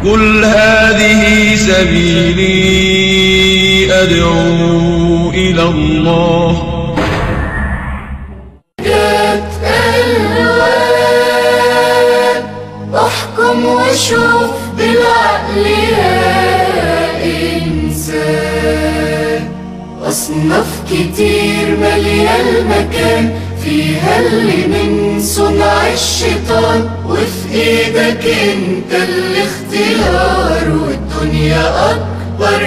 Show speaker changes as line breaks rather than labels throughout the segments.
قل هذه سبيلي أدعو إلى الله
جات ألوان احكم وشوف بالعقل يا إنسان أصناف كتير مالية المكان فيها اللي من صنع الشيطان وفي ايدك انت الاختيار والدنيا أكبر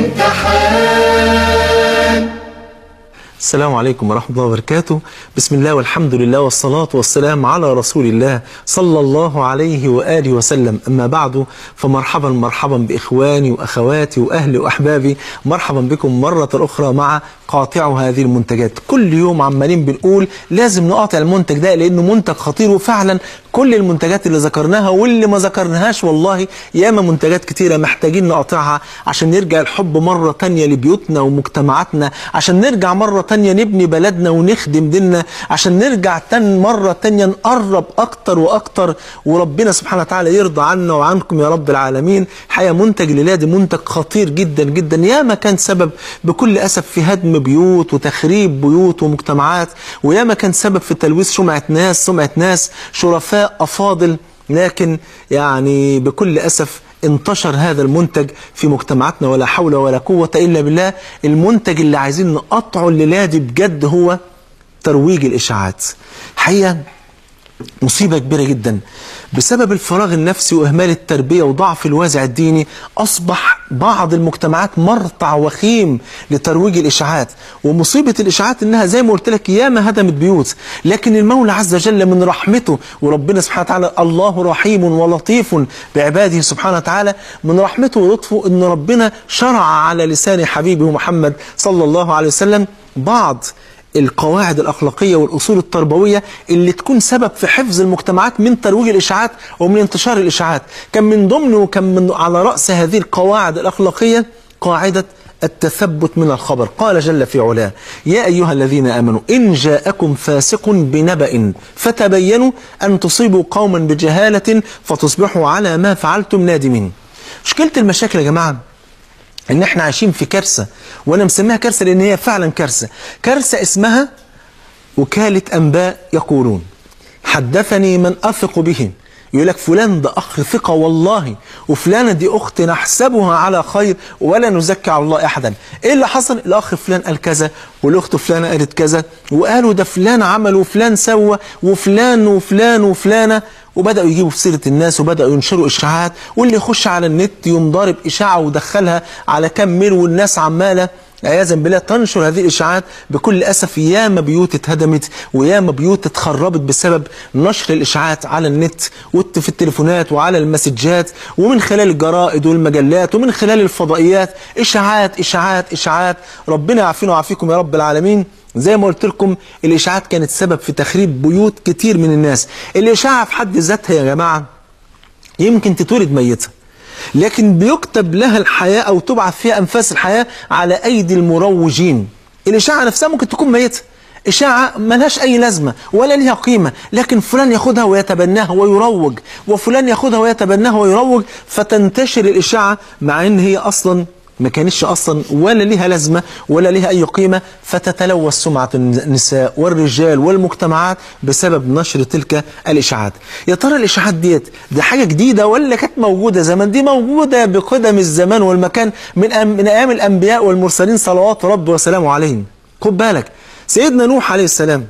امتحان
السلام عليكم ورحمة الله وبركاته بسم الله والحمد لله والصلاة والسلام على رسول الله صلى الله عليه وآله وسلم أما بعد فمرحبا مرحبا بإخواني وأخواتي وأهلي وأحبابي مرحبا بكم مرة أخرى مع قاطع هذه المنتجات كل يوم عمالين بنقول لازم نقاطع المنتج ده لأنه منتج خطير وفعلا كل المنتجات اللي ذكرناها واللي ما ذكرناهاش والله ياما منتجات كتيرة محتاجين نقاطعها عشان نرجع الحب مرة تانية لبيوتنا ومجتمعاتنا عشان نرجع مرة تانية نبني بلدنا ونخدم ديننا عشان نرجع تاني مرة تانية نقرب أكتر وأكتر وربنا سبحانه وتعالى يرضى عنا وعنكم يا رب العالمين حقيقة منتج ليلادي منتج خطير جدا جدا ياما كان سبب بكل أسف في هدم بيوت وتخريب بيوت ومجتمعات وياما كان سبب في تلويث سمعة ناس سمعة ناس شرفاء أفاضل لكن يعني بكل أسف انتشر هذا المنتج في مجتمعاتنا ولا حول ولا قوة إلا بالله المنتج اللي عايزين نقطعه الليلة دي بجد هو ترويج الإشاعات حقيقة مصيبة كبيرة جدا بسبب الفراغ النفسي وإهمال التربية وضعف الوازع الديني أصبح بعض المجتمعات مرتع وخيم لترويج الإشاعات ومصيبة الإشاعات إنها زي ما قلت لك ياما هدمت بيوت لكن المولى عز وجل من رحمته وربنا سبحانه وتعالى الله رحيم ولطيف بعباده سبحانه وتعالى من رحمته ولطفه إن ربنا شرع على لسان حبيبه محمد صلى الله عليه وسلم بعض القواعد الأخلاقية والأصول التربوية اللي تكون سبب في حفظ المجتمعات من ترويج الإشاعات ومن انتشار الإشاعات كان من ضمن وكان من على رأس هذه القواعد الأخلاقية قاعدة التثبت من الخبر قال جل في علاه يا أيها الذين آمنوا إن جاءكم فاسق بنبأ فتبينوا أن تصيبوا قوما بجهالة فتصبحوا على ما فعلتم نادمين مشكلة المشاكل يا جماعة ان احنا عايشين في كارثه وانا مسميها كارثه لان هي فعلا كارثه كارثه اسمها وكاله انباء يقولون حدثني من اثق به يقول لك فلان ده اخ ثقه والله وفلانه دي اخت نحسبها على خير ولا نزكي على الله احدا ايه اللي حصل الاخ فلان قال كذا والاخت فلانه قالت كذا وقالوا ده فلان عمل وفلان سوى وفلان وفلان وفلانه وبداوا يجيبوا في سيره الناس وبداوا ينشروا اشاعات واللي يخش على النت يقوم ضارب اشاعه ودخلها على كم ميل والناس عماله عياذا بالله تنشر هذه الاشاعات بكل اسف ياما بيوت اتهدمت وياما بيوت اتخربت بسبب نشر الاشاعات على النت وفي التليفونات وعلى المسجات ومن خلال الجرائد والمجلات ومن خلال الفضائيات اشاعات اشاعات اشاعات ربنا يعافينا ويعافيكم يا رب العالمين زي ما قلت لكم الاشاعات كانت سبب في تخريب بيوت كتير من الناس الاشاعه في حد ذاتها يا جماعه يمكن تتولد ميته لكن بيكتب لها الحياة أو تبعث فيها أنفاس الحياة على أيدي المروجين الإشاعة نفسها ممكن تكون ميتة إشاعة ملهاش أي لازمة ولا لها قيمة لكن فلان ياخدها ويتبناها ويروج وفلان ياخدها ويتبناها ويروج فتنتشر الإشاعة مع إن هي أصلا ما كانتش اصلا ولا ليها لازمه ولا ليها اي قيمه فتتلوث سمعه النساء والرجال والمجتمعات بسبب نشر تلك الاشاعات. يا ترى الاشاعات ديت دي حاجه جديده ولا كانت موجوده زمان؟ دي موجوده بقدم الزمان والمكان من أم من ايام الانبياء والمرسلين صلوات ربي وسلامه عليهم. خد بالك سيدنا نوح عليه السلام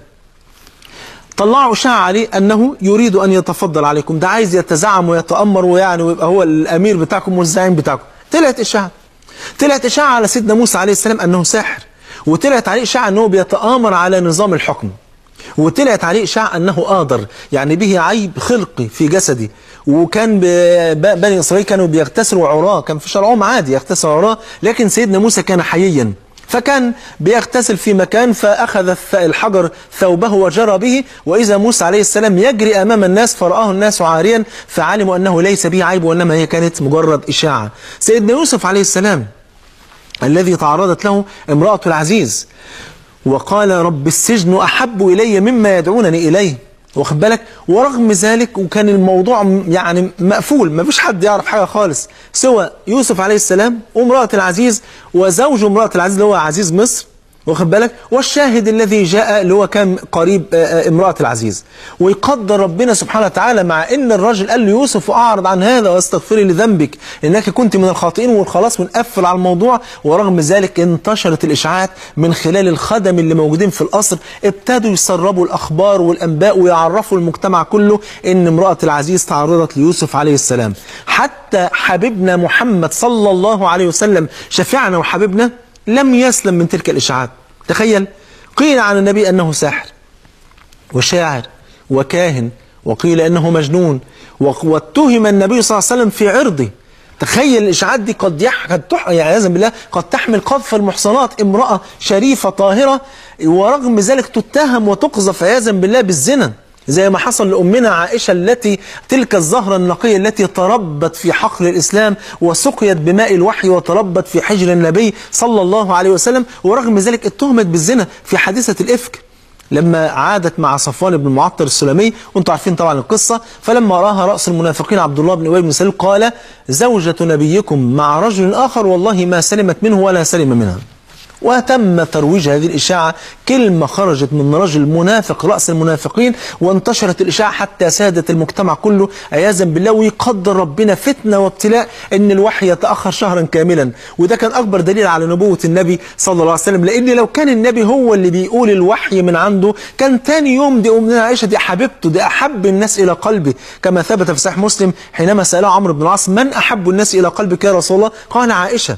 طلعوا اشاعه عليه انه يريد ان يتفضل عليكم، ده عايز يتزعم ويتامر ويعني ويبقى هو الامير بتاعكم والزعيم بتاعكم. طلعت اشاعه طلعت إشاعة على سيدنا موسى عليه السلام أنه ساحر وطلعت عليه إشاعة أنه بيتآمر على نظام الحكم وطلعت عليه إشاعة أنه آدر يعني به عيب خلقي في جسدي وكان بني إسرائيل كانوا بيغتسلوا عراه كان في شرعهم عادي يغتسلوا عراه لكن سيدنا موسى كان حييا فكان بيغتسل في مكان فأخذ الحجر ثوبه وجرى به وإذا موسى عليه السلام يجري أمام الناس فرآه الناس عاريا فعلموا أنه ليس به عيب وإنما هي كانت مجرد إشاعة سيدنا يوسف عليه السلام الذي تعرضت له امرأة العزيز وقال رب السجن أحب إلي مما يدعونني إليه واخد بالك ورغم ذلك وكان الموضوع م- يعني مقفول ما فيش حد يعرف حاجه خالص سوى يوسف عليه السلام وامراه العزيز وزوج امراه العزيز اللي هو عزيز مصر واخد بالك والشاهد الذي جاء اللي هو كان قريب آه، آه، امراه العزيز ويقدر ربنا سبحانه وتعالى مع ان الراجل قال له يوسف اعرض عن هذا واستغفري لذنبك انك كنت من الخاطئين وخلاص ونقفل على الموضوع ورغم ذلك انتشرت الاشاعات من خلال الخدم اللي موجودين في القصر ابتدوا يسربوا الاخبار والانباء ويعرفوا المجتمع كله ان امراه العزيز تعرضت ليوسف عليه السلام حتى حبيبنا محمد صلى الله عليه وسلم شفيعنا وحبيبنا لم يسلم من تلك الاشاعات تخيل قيل عن النبي انه ساحر وشاعر وكاهن وقيل انه مجنون وق- واتهم النبي صلى الله عليه وسلم في عرضه تخيل الاشاعات دي قد يح... قد تح... يعني عياذا بالله قد تحمل قذف المحصنات امراه شريفه طاهره ورغم ذلك تتهم وتقذف عياذا بالله بالزنا زي ما حصل لأمنا عائشة التي تلك الزهرة النقية التي تربت في حقل الإسلام وسقيت بماء الوحي وتربت في حجر النبي صلى الله عليه وسلم ورغم ذلك اتهمت بالزنا في حادثة الإفك لما عادت مع صفوان بن المعطر السلمي وانتم عارفين طبعا القصة فلما راها رأس المنافقين عبد الله بن أبي بن سلول قال زوجة نبيكم مع رجل آخر والله ما سلمت منه ولا سلم منها وتم ترويج هذه الإشاعة كلمة خرجت من رجل منافق رأس المنافقين وانتشرت الإشاعة حتى سادت المجتمع كله عياذا بالله ويقدر ربنا فتنة وابتلاء أن الوحي يتأخر شهرا كاملا وده كان أكبر دليل على نبوة النبي صلى الله عليه وسلم لأن لو كان النبي هو اللي بيقول الوحي من عنده كان تاني يوم دي أمنا عائشة دي حبيبته دي أحب الناس إلى قلبي كما ثبت في صحيح مسلم حينما سأله عمرو بن العاص من أحب الناس إلى قلبك يا رسول الله قال عائشة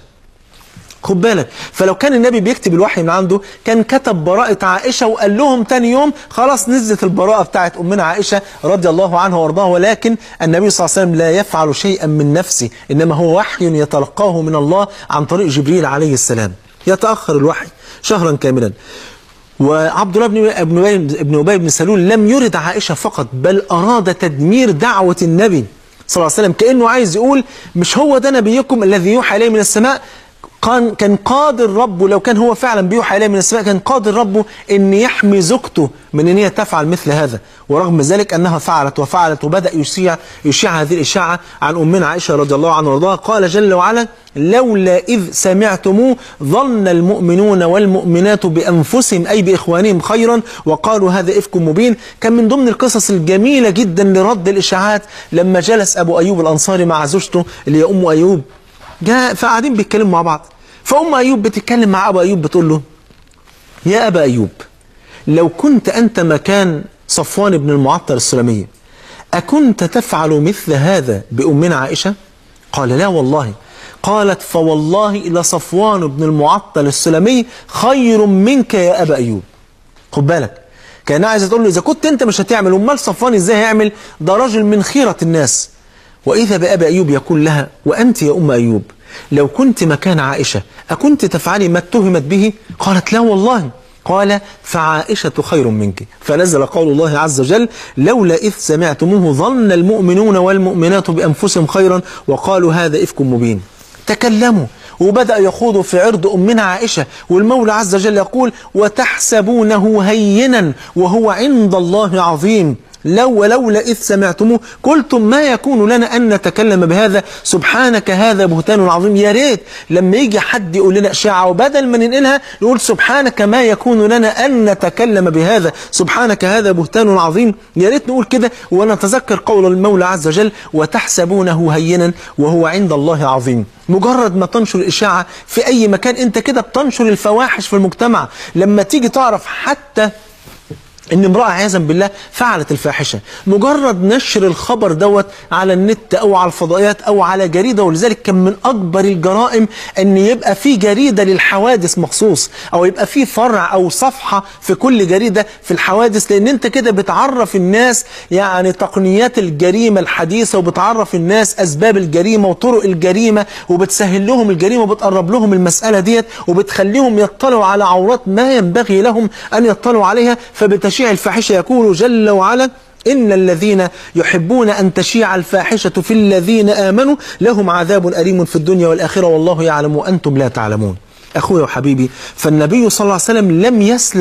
خد بالك فلو كان النبي بيكتب الوحي من عنده كان كتب براءة عائشة وقال لهم تاني يوم خلاص نزلت البراءة بتاعت أمنا عائشة رضي الله عنها وارضاها ولكن النبي صلى الله عليه وسلم لا يفعل شيئا من نفسه إنما هو وحي يتلقاه من الله عن طريق جبريل عليه السلام يتأخر الوحي شهرا كاملا وعبد الله بن ابن ابي ابن ابي بن سلول لم يرد عائشه فقط بل اراد تدمير دعوه النبي صلى الله عليه وسلم كانه عايز يقول مش هو ده نبيكم الذي يوحى اليه من السماء كان كان قادر ربه لو كان هو فعلا بيوحى اليه من السماء كان قادر ربه ان يحمي زوجته من ان هي تفعل مثل هذا ورغم ذلك انها فعلت وفعلت وبدا يشيع يشيع هذه الاشاعه عن امنا عائشه رضي الله عنها وارضاها قال جل وعلا لولا اذ سمعتموه ظن المؤمنون والمؤمنات بانفسهم اي باخوانهم خيرا وقالوا هذا افك مبين كان من ضمن القصص الجميله جدا لرد الاشاعات لما جلس ابو ايوب الانصاري مع زوجته اللي هي ام ايوب جاء فقاعدين بيتكلموا مع بعض فأم أيوب بتتكلم مع أبو أيوب بتقول له يا أبا أيوب لو كنت أنت مكان صفوان بن المعطل السلمي أكنت تفعل مثل هذا بأمنا عائشة قال لا والله قالت فوالله لصفوان بن المعطل السلمي خير منك يا أبا أيوب خد بالك كان عايزه تقول له إذا كنت أنت مش هتعمل أمال صفوان إزاي هيعمل ده راجل من خيرة الناس وإذا بأبا أيوب يقول لها وأنت يا أم أيوب لو كنت مكان عائشة أكنت تفعلي ما اتهمت به قالت لا والله قال فعائشة خير منك فنزل قول الله عز وجل لولا إذ سمعتموه ظن المؤمنون والمؤمنات بأنفسهم خيرا وقالوا هذا إفك مبين تكلموا وبدأ يخوض في عرض أمنا عائشة والمولى عز وجل يقول وتحسبونه هينا وهو عند الله عظيم لو ولولا إذ سمعتموه قلتم ما يكون لنا أن نتكلم بهذا سبحانك هذا بهتان عظيم يا ريت لما يجي حد يقول لنا إشاعة وبدل ما ننقلها نقول سبحانك ما يكون لنا أن نتكلم بهذا سبحانك هذا بهتان عظيم يا ريت نقول كده ونتذكر قول المولى عز وجل وتحسبونه هينا وهو عند الله عظيم مجرد ما تنشر الإشاعة في أي مكان أنت كده بتنشر الفواحش في المجتمع لما تيجي تعرف حتى ان امرأة عياذا بالله فعلت الفاحشة مجرد نشر الخبر دوت على النت او على الفضائيات او على جريدة ولذلك كان من اكبر الجرائم ان يبقى في جريدة للحوادث مخصوص او يبقى في فرع او صفحة في كل جريدة في الحوادث لان انت كده بتعرف الناس يعني تقنيات الجريمة الحديثة وبتعرف الناس اسباب الجريمة وطرق الجريمة وبتسهل لهم الجريمة وبتقرب لهم المسألة ديت وبتخليهم يطلعوا على عورات ما ينبغي لهم ان يطلعوا عليها فبتشيع الفاحشة يقول جل وعلا إن الذين يحبون أن تشيع الفاحشة في الذين آمنوا لهم عذاب أليم في الدنيا والآخرة والله يعلم وأنتم لا تعلمون أخويا وحبيبي فالنبي صلى الله عليه وسلم لم يسلم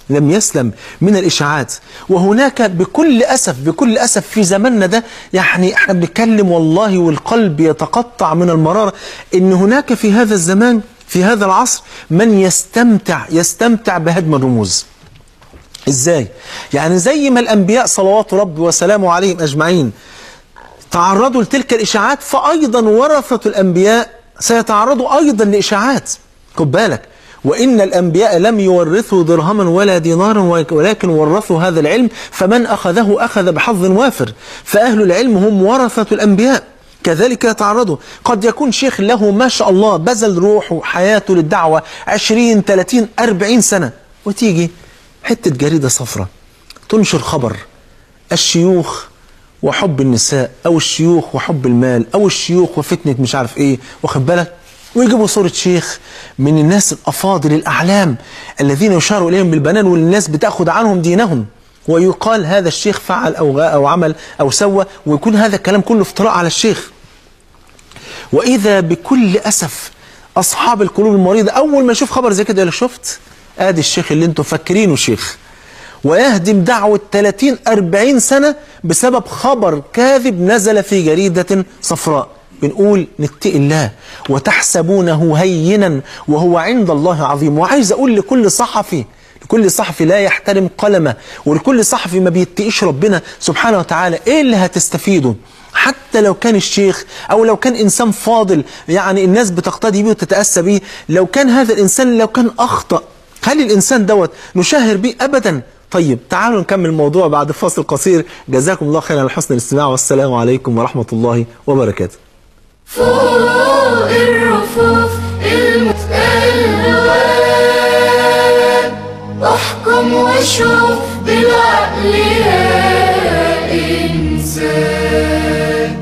لم يسلم من الإشاعات وهناك بكل أسف بكل أسف في زماننا ده يعني احنا بنتكلم والله والقلب يتقطع من المرارة إن هناك في هذا الزمان في هذا العصر من يستمتع يستمتع بهدم الرموز ازاي يعني زي ما الانبياء صلوات ربي وسلامه عليهم اجمعين تعرضوا لتلك الاشاعات فايضا ورثه الانبياء سيتعرضوا ايضا لاشاعات خد بالك وان الانبياء لم يورثوا درهما ولا دينارا ولكن ورثوا هذا العلم فمن اخذه اخذ بحظ وافر فاهل العلم هم ورثه الانبياء كذلك يتعرضوا قد يكون شيخ له ما شاء الله بذل روحه وحياته للدعوة 20 30 40 سنة وتيجي حتة جريدة صفراء تنشر خبر الشيوخ وحب النساء أو الشيوخ وحب المال أو الشيوخ وفتنة مش عارف إيه واخد بالك ويجيبوا صورة شيخ من الناس الأفاضل الأعلام الذين يشار إليهم بالبنان والناس بتأخذ عنهم دينهم ويقال هذا الشيخ فعل أو أو عمل أو سوى ويكون هذا الكلام كله افتراء على الشيخ وإذا بكل أسف أصحاب القلوب المريضة أول ما يشوف خبر زي كده يقول لك شفت آدي الشيخ اللي أنتم فاكرينه شيخ ويهدم دعوة 30 40 سنة بسبب خبر كاذب نزل في جريدة صفراء بنقول نتقي الله وتحسبونه هينا وهو عند الله عظيم وعايز أقول لكل صحفي لكل صحفي لا يحترم قلمه ولكل صحفي ما بيتقيش ربنا سبحانه وتعالى ايه اللي هتستفيده حتى لو كان الشيخ او لو كان انسان فاضل يعني الناس بتقتدي بيه وتتاسى بيه لو كان هذا الانسان لو كان اخطا هل الانسان دوت نشهر بيه ابدا طيب تعالوا نكمل الموضوع بعد فاصل قصير جزاكم الله خيرا على حسن الاستماع والسلام عليكم ورحمه الله وبركاته
فوق الرفوف المتألوان احكم واشوف بالعقل يا إنسان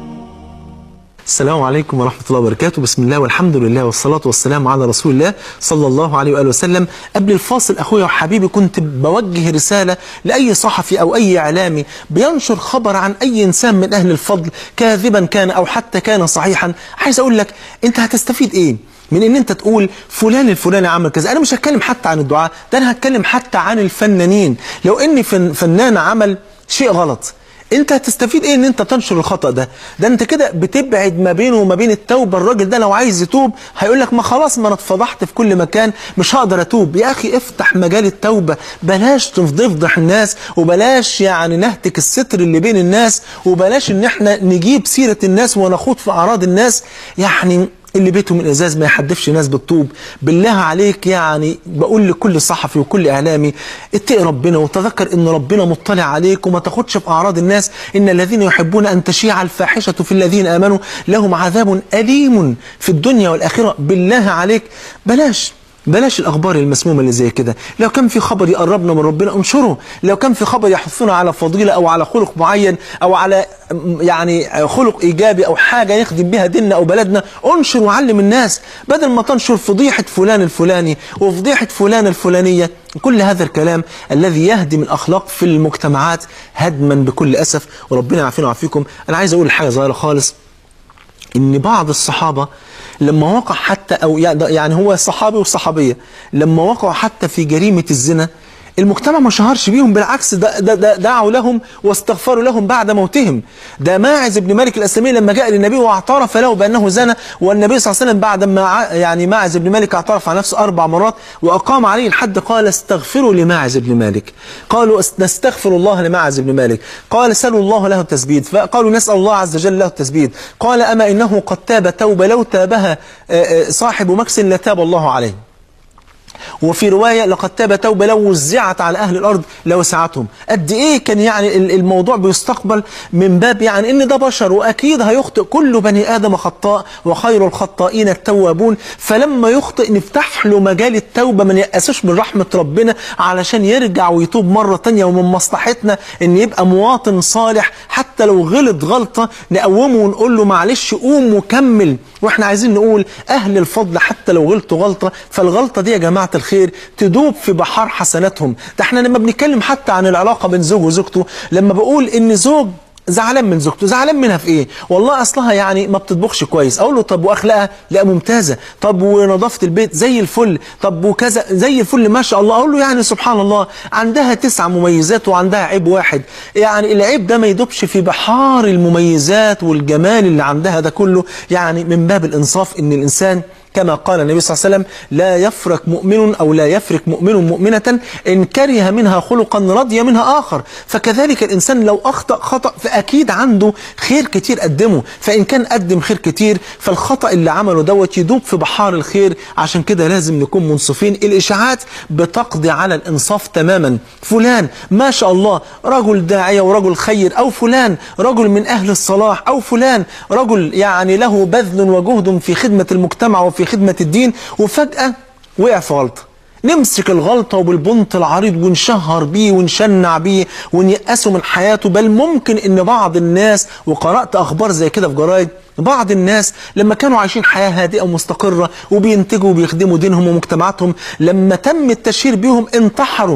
السلام عليكم ورحمة الله وبركاته بسم الله والحمد لله والصلاة والسلام على رسول الله صلى الله عليه وآله وسلم قبل الفاصل أخويا وحبيبي كنت بوجه رسالة لأي صحفي أو أي إعلامي بينشر خبر عن أي إنسان من أهل الفضل كاذبا كان أو حتى كان صحيحا عايز أقول لك أنت هتستفيد إيه من ان انت تقول فلان الفلاني عمل كذا انا مش هتكلم حتى عن الدعاء ده انا هتكلم حتى عن الفنانين لو ان فن فنان عمل شيء غلط انت هتستفيد ايه ان انت تنشر الخطأ ده ده انت كده بتبعد ما بينه وما بين التوبة الراجل ده لو عايز يتوب هيقول لك ما خلاص ما انا اتفضحت في كل مكان مش هقدر اتوب يا اخي افتح مجال التوبة بلاش تفضح الناس وبلاش يعني نهتك الستر اللي بين الناس وبلاش ان احنا نجيب سيرة الناس ونخوض في اعراض الناس يعني اللي بيته من ازاز ما يحدفش ناس بالطوب بالله عليك يعني بقول لكل صحفي وكل اعلامي اتقي ربنا وتذكر ان ربنا مطلع عليك وما تاخدش في اعراض الناس ان الذين يحبون ان تشيع الفاحشه في الذين امنوا لهم عذاب اليم في الدنيا والاخره بالله عليك بلاش بلاش الأخبار المسمومة اللي زي كده لو كان في خبر يقربنا من ربنا انشره لو كان في خبر يحثنا على فضيلة أو على خلق معين أو على يعني خلق إيجابي أو حاجة نخدم بها ديننا أو بلدنا انشر وعلم الناس بدل ما تنشر فضيحة فلان الفلاني وفضيحة فلان الفلانية كل هذا الكلام الذي يهدم الأخلاق في المجتمعات هدما بكل أسف وربنا يعافينا ويعافيكم أنا عايز أقول حاجة صغيرة خالص ان بعض الصحابة لما وقع حتى او يعني هو صحابي والصحابية لما وقعوا حتى في جريمة الزنا المجتمع ما شهرش بيهم بالعكس ده ده ده دعوا لهم واستغفروا لهم بعد موتهم ده ماعز بن مالك الاسلمي لما جاء للنبي واعترف له بانه زنى والنبي صلى الله عليه وسلم بعد ما يعني ماعز بن مالك اعترف على نفسه اربع مرات واقام عليه الحد قال استغفروا لماعز بن مالك قالوا نستغفر الله لماعز بن مالك قال سلوا الله له التثبيت فقالوا نسال الله عز وجل له التثبيت قال اما انه قد تاب توبه لو تابها صاحب مكس لتاب الله عليه وفي رواية لقد تاب توبة لو وزعت على أهل الأرض لوسعتهم قد إيه كان يعني الموضوع بيستقبل من باب يعني إن ده بشر وأكيد هيخطئ كل بني آدم خطاء وخير الخطائين التوابون فلما يخطئ نفتح له مجال التوبة ما يأسوش من رحمة ربنا علشان يرجع ويتوب مرة تانية ومن مصلحتنا إن يبقى مواطن صالح حتى لو غلط غلطة نقومه ونقول له معلش قوم وكمل واحنا عايزين نقول أهل الفضل حتى لو غلطوا غلطة فالغلطة دي يا جماعة الخير تدوب في بحار حسناتهم ده احنا لما بنتكلم حتى عن العلاقة بين زوج وزوجته لما بقول ان زوج زعلان من زوجته زعلان منها في ايه والله اصلها يعني ما بتطبخش كويس اقول له طب واخلاقها لا ممتازه طب ونظافه البيت زي الفل طب وكذا زي الفل ما شاء الله اقول له يعني سبحان الله عندها تسع مميزات وعندها عيب واحد يعني العيب ده ما يدوبش في بحار المميزات والجمال اللي عندها ده كله يعني من باب الانصاف ان الانسان كما قال النبي صلى الله عليه وسلم لا يفرق مؤمن أو لا يفرق مؤمن مؤمنة إن كره منها خلقا رضي منها آخر فكذلك الإنسان لو أخطأ خطأ فأكيد عنده خير كتير قدمه فإن كان قدم خير كتير فالخطأ اللي عمله دوت يدوب في بحار الخير عشان كده لازم نكون منصفين الإشاعات بتقضي على الإنصاف تماما فلان ما شاء الله رجل داعية ورجل خير أو فلان رجل من أهل الصلاح أو فلان رجل يعني له بذل وجهد في خدمة المجتمع وفي خدمة الدين وفجأة وقع في غلطة نمسك الغلطة وبالبنط العريض ونشهر بيه ونشنع بيه ونيأسه من حياته بل ممكن ان بعض الناس وقرأت اخبار زي كده في جرايد بعض الناس لما كانوا عايشين حياة هادئة ومستقرة وبينتجوا وبيخدموا دينهم ومجتمعاتهم لما تم التشهير بيهم انتحروا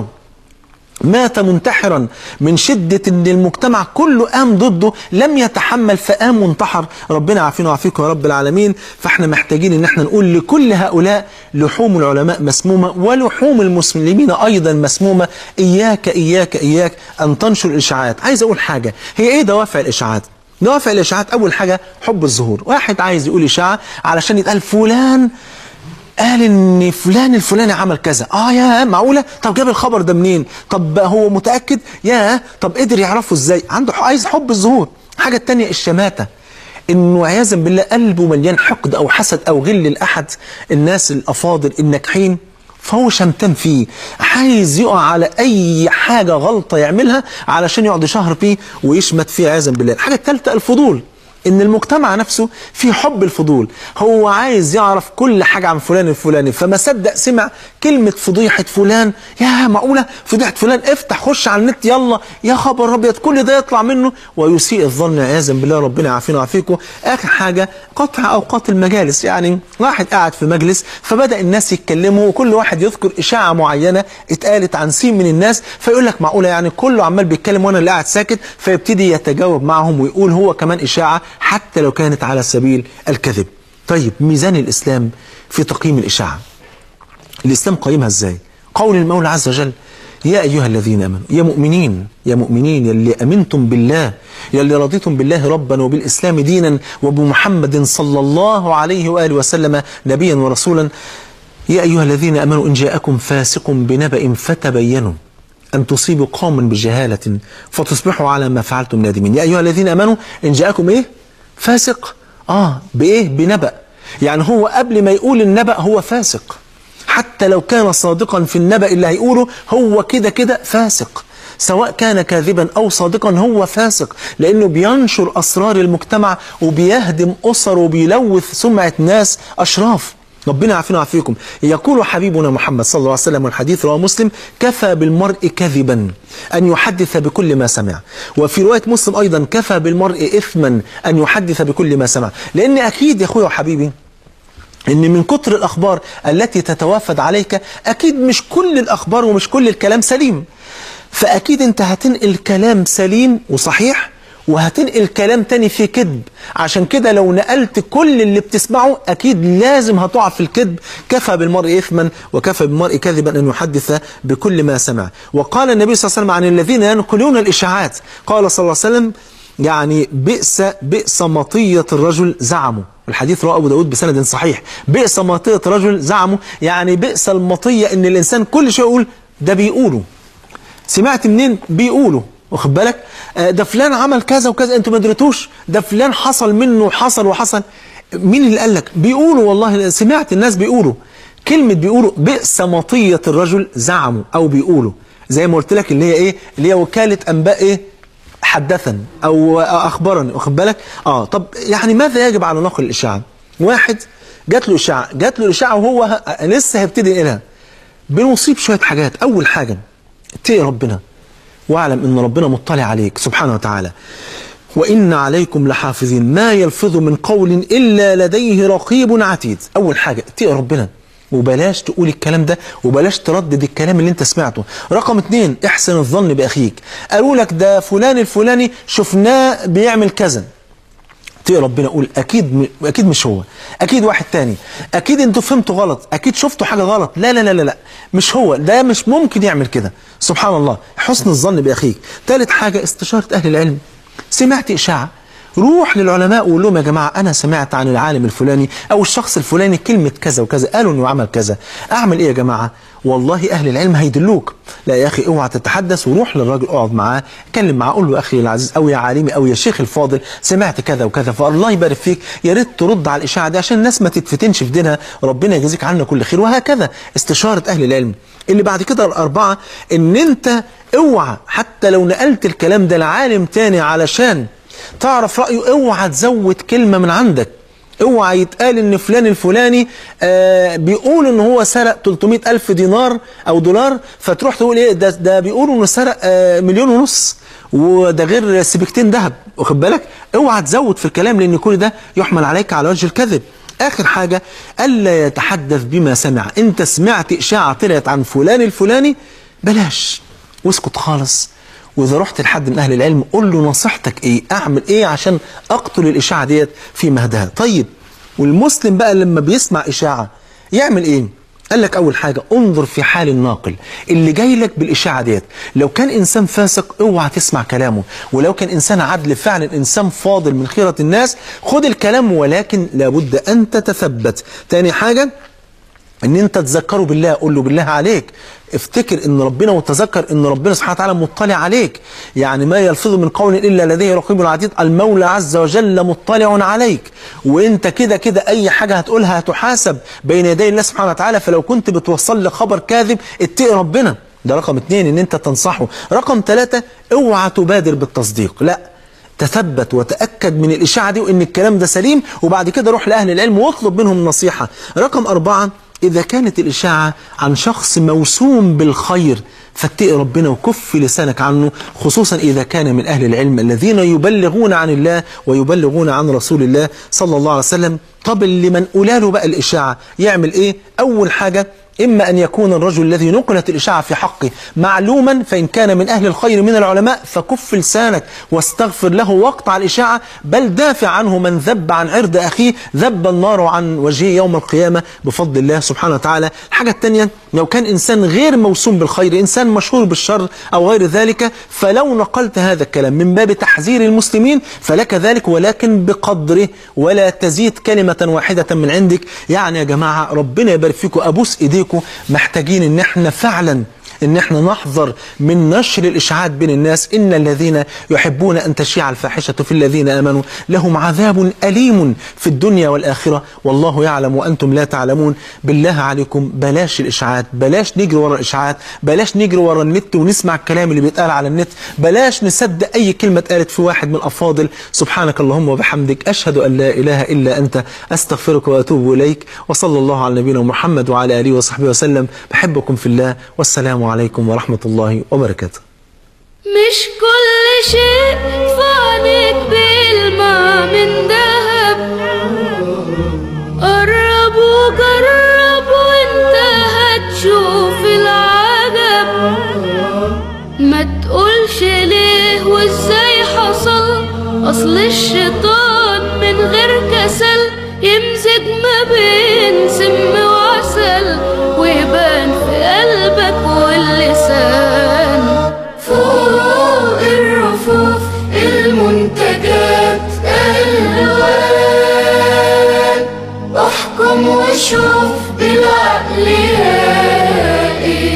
مات منتحرا من شدة ان المجتمع كله قام ضده لم يتحمل فقام وانتحر ربنا عافينا وعافيكم يا رب العالمين فاحنا محتاجين ان احنا نقول لكل هؤلاء لحوم العلماء مسمومة ولحوم المسلمين ايضا مسمومة اياك اياك اياك ان تنشر الاشاعات عايز اقول حاجة هي ايه دوافع الاشاعات دوافع الاشاعات اول حاجة حب الظهور واحد عايز يقول اشاعة علشان يتقال فلان قال ان فلان الفلاني عمل كذا اه يا معقوله طب جاب الخبر ده منين طب هو متاكد يا طب قدر يعرفه ازاي عنده عايز حب الظهور حاجه التانية الشماته انه عياذا بالله قلبه مليان حقد او حسد او غل لاحد الناس الافاضل الناجحين فهو شمتان فيه عايز يقع على اي حاجه غلطه يعملها علشان يقعد يشهر فيه ويشمت فيه عياذا بالله الحاجه الثالثه الفضول ان المجتمع نفسه في حب الفضول هو عايز يعرف كل حاجة عن فلان الفلاني فما صدق سمع كلمة فضيحة فلان يا معقولة فضيحة فلان افتح خش على النت يلا يا خبر ابيض كل ده يطلع منه ويسيء الظن عياذا بالله ربنا يعافينا ويعافيكم اخر حاجة قطع اوقات المجالس يعني واحد قاعد في مجلس فبدأ الناس يتكلموا وكل واحد يذكر اشاعة معينة اتقالت عن سين من الناس فيقول لك معقولة يعني كله عمال بيتكلم وانا اللي قاعد ساكت فيبتدي يتجاوب معهم ويقول هو كمان اشاعة حتى لو كانت على سبيل الكذب طيب ميزان الإسلام في تقييم الإشاعة الإسلام قيمها إزاي قول المولى عز وجل يا أيها الذين أمنوا يا مؤمنين يا مؤمنين يلي أمنتم بالله يلي رضيتم بالله ربا وبالإسلام دينا وبمحمد صلى الله عليه وآله وسلم نبيا ورسولا يا أيها الذين أمنوا إن جاءكم فاسق بنبأ فتبينوا أن تصيبوا قوما بجهالة فتصبحوا على ما فعلتم نادمين يا أيها الذين أمنوا إن جاءكم إيه فاسق آه بإيه بنبأ يعني هو قبل ما يقول النبأ هو فاسق حتى لو كان صادقا في النبأ اللي هيقوله هو كده كده فاسق سواء كان كاذبا أو صادقا هو فاسق لأنه بينشر أسرار المجتمع وبيهدم أسر وبيلوث سمعة ناس أشراف ربنا يعافينا ويعافيكم يقول حبيبنا محمد صلى الله عليه وسلم والحديث رواه مسلم كفى بالمرء كذبا أن يحدث بكل ما سمع وفي رواية مسلم أيضا كفى بالمرء إثما أن يحدث بكل ما سمع لأن أكيد يا أخويا وحبيبي ان من كتر الاخبار التي تتوافد عليك اكيد مش كل الاخبار ومش كل الكلام سليم فاكيد انت هتنقل كلام سليم وصحيح وهتنقل كلام تاني فيه كذب عشان كده لو نقلت كل اللي بتسمعه اكيد لازم هتقع في الكذب كفى بالمرء اثما وكفى بالمرء كذبا ان يحدث بكل ما سمع وقال النبي صلى الله عليه وسلم عن الذين ينقلون الاشاعات قال صلى الله عليه وسلم يعني بئس بئس مطية الرجل زعموا الحديث رواه ابو داود بسند صحيح بئس مطية الرجل زعموا يعني بئس المطية ان الانسان كل شيء يقول ده بيقولوا سمعت منين بيقولوا واخد بالك آه ده فلان عمل كذا وكذا انتوا ما دريتوش ده فلان حصل منه حصل وحصل مين اللي قال لك بيقولوا والله سمعت الناس بيقولوا كلمة بيقولوا بئس مطية الرجل زعموا او بيقولوا زي ما قلت لك اللي هي ايه اللي هي وكالة انباء ايه حدثا او اخبرني واخد بالك اه طب يعني ماذا يجب على نقل الاشاعه واحد جات له اشاعه جات له اشاعه وهو ه... لسه هيبتدي ينقلها بنصيب شويه حاجات اول حاجه اتقي ربنا واعلم ان ربنا مطلع عليك سبحانه وتعالى وان عليكم لحافظين ما يلفظ من قول الا لديه رقيب عتيد اول حاجه اتقي ربنا وبلاش تقول الكلام ده وبلاش تردد الكلام اللي انت سمعته رقم اتنين احسن الظن باخيك قالوا لك ده فلان الفلاني شفناه بيعمل كذا تقي ربنا يقول اكيد م... اكيد مش هو اكيد واحد تاني اكيد انتوا فهمتوا غلط اكيد شفتوا حاجه غلط لا لا لا لا لا مش هو ده مش ممكن يعمل كده سبحان الله حسن الظن باخيك ثالث حاجه استشاره اهل العلم سمعت اشاعه روح للعلماء وقول لهم يا جماعه انا سمعت عن العالم الفلاني او الشخص الفلاني كلمه كذا وكذا قالوا انه عمل كذا اعمل ايه يا جماعه والله اهل العلم هيدلوك لا يا اخي اوعى تتحدث وروح للراجل اقعد معاه اتكلم معاه قول له اخي العزيز او يا عالمي او يا شيخ الفاضل سمعت كذا وكذا فالله يبارك فيك يا ريت ترد على الاشاعه دي عشان الناس ما تتفتنش في دينها ربنا يجازيك عنا كل خير وهكذا استشاره اهل العلم اللي بعد كده الاربعه ان انت اوعى حتى لو نقلت الكلام ده لعالم تاني علشان تعرف رايه اوعى تزود كلمه من عندك اوعى يتقال ان فلان الفلاني آه بيقول ان هو سرق 300 الف دينار او دولار فتروح تقول ايه ده ده بيقولوا انه سرق آه مليون ونص وده غير سبيكتين ذهب واخد بالك اوعى تزود في الكلام لان كل ده يحمل عليك على وجه الكذب اخر حاجه الا يتحدث بما سمع انت سمعت اشاعه طلعت عن فلان الفلاني بلاش واسكت خالص واذا رحت لحد من اهل العلم قول له نصيحتك ايه اعمل ايه عشان اقتل الاشاعه ديت في مهدها طيب والمسلم بقى لما بيسمع اشاعه يعمل ايه قال لك اول حاجه انظر في حال الناقل اللي جاي لك بالاشاعه ديت لو كان انسان فاسق اوعى تسمع كلامه ولو كان انسان عدل فعلا انسان فاضل من خيره الناس خد الكلام ولكن لابد ان تتثبت تاني حاجه ان انت تذكره بالله قول له بالله عليك افتكر ان ربنا وتذكر ان ربنا سبحانه وتعالى مطلع عليك يعني ما يلفظ من قول الا لديه رقيب عتيد المولى عز وجل مطلع عليك وانت كده كده اي حاجه هتقولها هتحاسب بين يدي الله سبحانه وتعالى فلو كنت بتوصل لي خبر كاذب اتقي ربنا ده رقم اتنين ان انت تنصحه رقم ثلاثة اوعى تبادر بالتصديق لا تثبت وتأكد من الإشاعة دي وإن الكلام ده سليم وبعد كده روح لأهل العلم واطلب منهم النصيحة رقم أربعة إذا كانت الإشاعة عن شخص موسوم بالخير فاتقي ربنا وكف لسانك عنه خصوصا إذا كان من أهل العلم الذين يبلغون عن الله ويبلغون عن رسول الله صلى الله عليه وسلم طب اللي من له بقى الإشاعة يعمل إيه أول حاجة إما أن يكون الرجل الذي نقلت الإشاعة في حقه معلوما فإن كان من أهل الخير من العلماء فكف لسانك واستغفر له واقطع الإشاعة بل دافع عنه من ذب عن عرض أخيه ذب النار عن وجهه يوم القيامة بفضل الله سبحانه وتعالى الحاجة الثانية لو كان إنسان غير موسوم بالخير إنسان مشهور بالشر أو غير ذلك فلو نقلت هذا الكلام من باب تحذير المسلمين فلك ذلك ولكن بقدره ولا تزيد كلمة واحدة من عندك يعني يا جماعة ربنا يبارك فيكم أبوس إيديكم محتاجين إن احنا فعلا ان احنا نحذر من نشر الاشاعات بين الناس ان الذين يحبون ان تشيع الفاحشه في الذين امنوا لهم عذاب اليم في الدنيا والاخره والله يعلم وانتم لا تعلمون بالله عليكم بلاش الاشاعات بلاش نجري ورا الاشاعات بلاش نجري ورا النت ونسمع الكلام اللي بيتقال على النت بلاش نصدق اي كلمه اتقالت في واحد من الافاضل سبحانك اللهم وبحمدك اشهد ان لا اله الا انت استغفرك واتوب اليك وصلى الله على نبينا محمد وعلى اله وصحبه وسلم بحبكم في الله والسلام عليكم ورحمة الله وبركاته
مش كل شيء فانك بيلمع من ذهب قرب وجرب وانت هتشوف العجب ما تقولش ليه وازاي حصل اصل الشيطان من غير كسل يمزج ما بين سم وعسل ويبان في قلبك واللسان
فوق الرفوف المنتجات الوان احكم وشوف بالعقل يا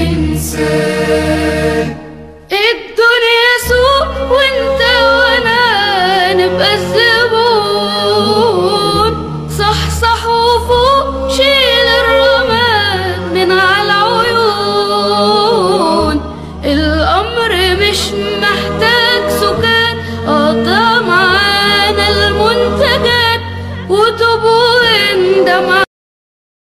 انسان
الدنيا سوق وانت وانا نبقى الزبون صح صح وفوق شيل الرماد من على العيون الامر مش محتاج سكان قطع